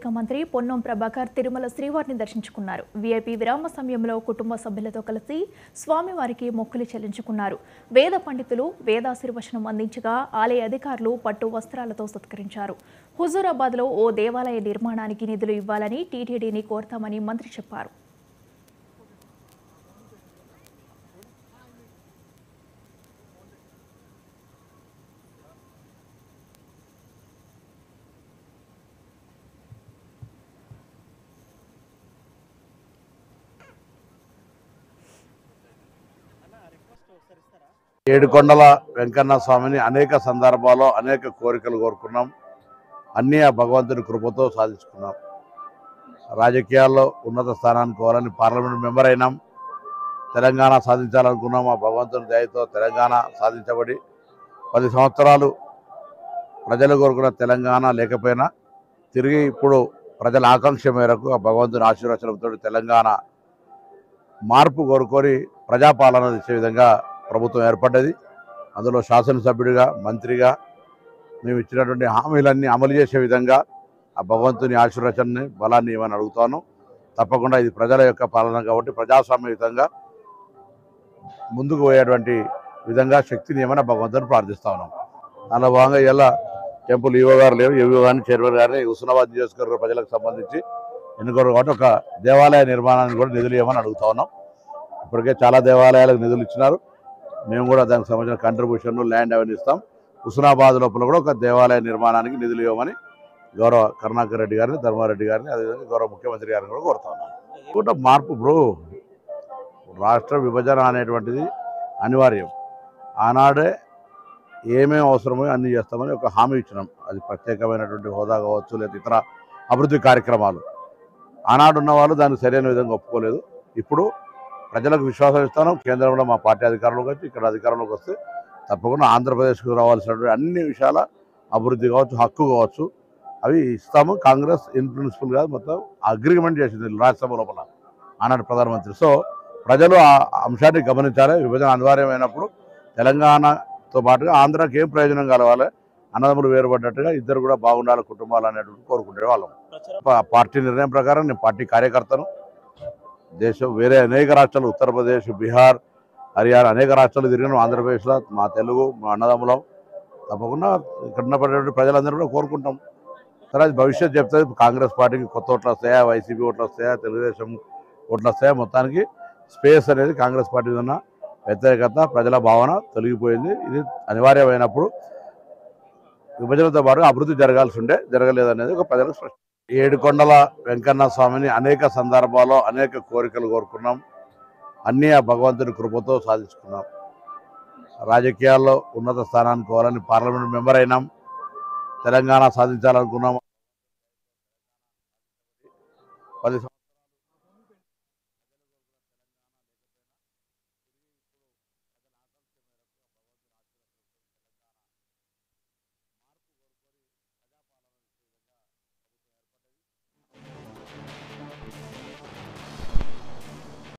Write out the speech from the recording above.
మంత్రి పొన్నం ప్రభాకర్ తిరుమల శ్రీవారిని దర్శించుకున్నారు వీఐపీ విరామ సమయంలో కుటుంబ సభ్యులతో కలిసి స్వామివారికి మొక్కులు చెల్లించుకున్నారు వేద పండితులు వేదాశీర్వచనం అందించగా ఆలయ అధికారులు పట్టు వస్త్రాలతో సత్కరించారు హుజూరాబాద్లో ఓ దేవాలయ నిర్మాణానికి నిధులు ఇవ్వాలని టీటీడీని కోరతామని మంత్రి చెప్పారు ఏడుకొండల వెంకన్న స్వామిని అనేక సందర్భాల్లో అనేక కోరికలు కోరుకున్నాం అన్నీ ఆ భగవంతుని కృపతో సాధించుకున్నాం రాజకీయాల్లో ఉన్నత స్థానానికి పోవాలని పార్లమెంట్ మెంబర్ అయినాం తెలంగాణ సాధించాలనుకున్నాం ఆ భగవంతుని దయతో తెలంగాణ సాధించబడి పది సంవత్సరాలు ప్రజలు కోరుకున్న తెలంగాణ లేకపోయినా తిరిగి ఇప్పుడు ప్రజల ఆకాంక్ష మేరకు ఆ భగవంతుని ఆశీర్వచనంతో తెలంగాణ మార్పు కోరుకొని ప్రజాపాలన చేసే విధంగా ప్రభుత్వం ఏర్పడ్డది అందులో శాసనసభ్యుడిగా మంత్రిగా మేము ఇచ్చినటువంటి హామీలన్నీ అమలు చేసే విధంగా ఆ భగవంతుని ఆశీర్వచనని బలాన్ని ఇవ్వని అడుగుతాను తప్పకుండా ఇది ప్రజల యొక్క పాలన కాబట్టి ప్రజాస్వామ్యయుతంగా ముందుకు పోయేటువంటి విధంగా శక్తిని ఏమైనా భగవంతుని ప్రార్థిస్తా ఉన్నాం దానిలో భాగంగా ఇలా టెంపుల్ ఈవో గారు లేరు ఈవో గారిని చైర్మన్ గారిని హుస్నాబాద్ నియోజకవర్గ ప్రజలకు సంబంధించి ఎన్నుకోరు కాబట్టి ఒక దేవాలయ నిర్మాణానికి కూడా నిధులు ఇవ్వమని అడుగుతా ఉన్నాం ఇప్పటికే చాలా దేవాలయాలకు నిధులు ఇచ్చినారు మేము కూడా దానికి సంబంధించిన కంట్రిబ్యూషన్ ల్యాండ్ అవన్నీ ఇస్తాం హుస్నాబాద్ లోపల కూడా ఒక దేవాలయ నిర్మాణానికి నిధులు ఇవ్వమని గౌరవ కరుణాకర్ రెడ్డి గారిని ధర్మారెడ్డి గారిని అదేవిధంగా గౌరవ ముఖ్యమంత్రి గారిని కూడా కోరుతా ఉన్నాం కూడా మార్పు బ్రో రాష్ట్ర విభజన అనేటువంటిది అనివార్యం ఆనాడే ఏమేమి అవసరమో అన్ని చేస్తామని ఒక హామీ ఇచ్చినాం అది ప్రత్యేకమైనటువంటి హోదా కావచ్చు లేదా ఇతర అభివృద్ధి కార్యక్రమాలు ఆనాడు ఉన్న వాళ్ళు దానికి సరైన విధంగా ఒప్పుకోలేదు ఇప్పుడు ప్రజలకు విశ్వాసం ఇస్తాను కేంద్రంలో మా పార్టీ అధికారంలోకి వచ్చి ఇక్కడ అధికారంలోకి వస్తే తప్పకుండా ఆంధ్రప్రదేశ్కు రావాల్సినటువంటి అన్ని విషయాల అభివృద్ధి కావచ్చు హక్కు కావచ్చు అవి ఇస్తాము కాంగ్రెస్ ఇన్ ప్రిన్సిపల్గా మొత్తం అగ్రిమెంట్ చేసింది రాజ్యసభ లోపల ఆనాడు ప్రధానమంత్రి సో ప్రజలు ఆ అంశాన్ని గమనించాలి విభజన అనివార్యమైనప్పుడు తెలంగాణతో పాటుగా ఆంధ్రాకి ఏం ప్రయోజనం కలవాలి అన్నదమ్ములు వేరుపడ్డట్టుగా ఇద్దరు కూడా బాగుండాలి కుటుంబాలు అనేటువంటి కోరుకునే వాళ్ళం పా- పార్టీ నిర్ణయం ప్రకారం నేను పార్టీ కార్యకర్తను దేశం వేరే అనేక రాష్ట్రాలు ఉత్తరప్రదేశ్ బీహార్ హర్యానా అనేక రాష్ట్రాలు తిరిగిన ఆంధ్రప్రదేశ్లో మా తెలుగు మా అన్నదమ్ములం తప్పకుండా ఇక్కడ ఉన్నటువంటి ప్రజలందరూ కూడా కోరుకుంటాం సరే అది భవిష్యత్ చెప్తుంది కాంగ్రెస్ పార్టీకి కొత్త ఓట్లు వస్తాయా వైసీపీ ఓట్లు వస్తాయా తెలుగుదేశం ఓట్లు వస్తాయా మొత్తానికి స్పేస్ అనేది కాంగ్రెస్ పార్టీ మీద ఉన్న వ్యతిరేకత ప్రజల భావన తొలగిపోయింది ఇది అనివార్యమైనప్పుడు విభజనతో పాటు అభివృద్ధి జరగాల్సి ఉండే జరగలేదనేది ఒక ప్రజలకు స్పష్టం ఏడుకొండల వెంకన్న స్వామిని అనేక సందర్భాల్లో అనేక కోరికలు కోరుకున్నాం అన్నీ ఆ భగవంతుని కృపతో సాధించుకున్నాం రాజకీయాల్లో ఉన్నత స్థానానికి పోవాలని పార్లమెంట్ మెంబర్ అయినాం తెలంగాణ సాధించాలనుకున్నాం పది సం-